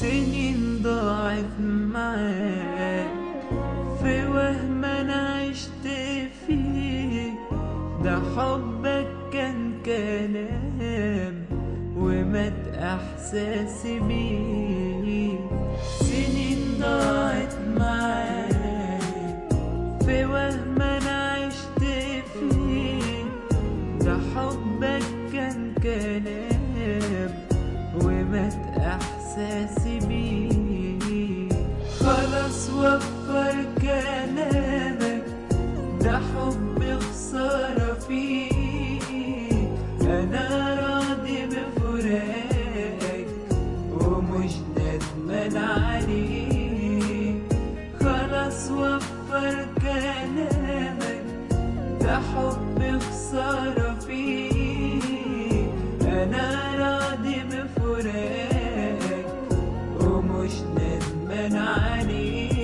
سنين ضاعت معاك في وهم انا عشت فيه ده حبك كان كلام ومات احساسي بيه سنين ضاعت معاك في وهم انا عشت فيه ده حبك كان كلام ومات احساسي بيه خلاص وفر كلامك ده حب خسارة فيه انا راضي بفراقك ومش ندمان عليه خلاص وفر كلامك ده حب خسارة فيه أنا راضي بفراقك ومش ندمان عليه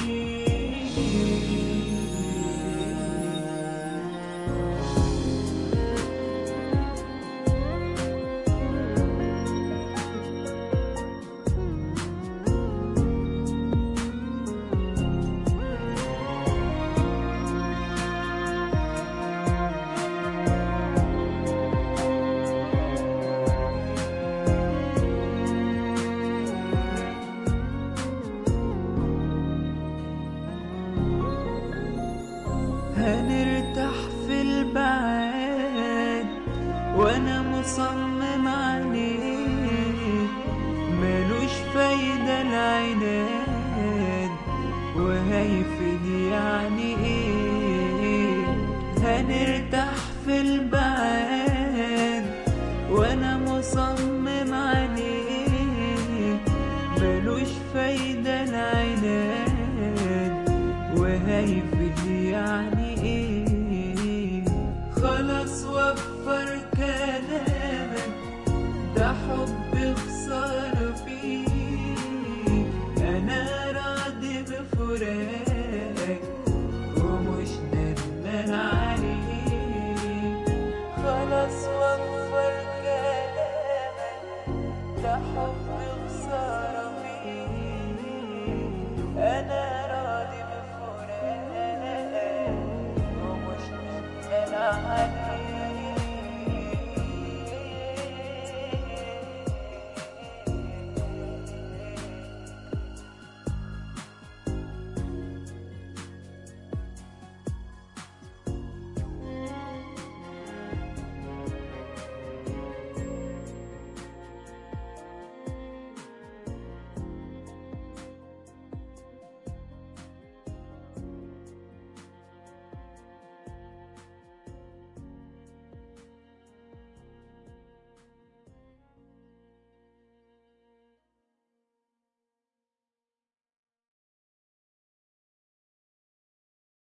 هنرتاح في البعاد وانا مصمم عليه ملوش فايدة العناد وهيفيد يعني ايه هنرتاح في البعاد وانا مصمم عليه ملوش فايدة العناد وهيفيد يعني ايه خلاص وفر كلامك ده حب خسارة فيه انا راضي بفراقك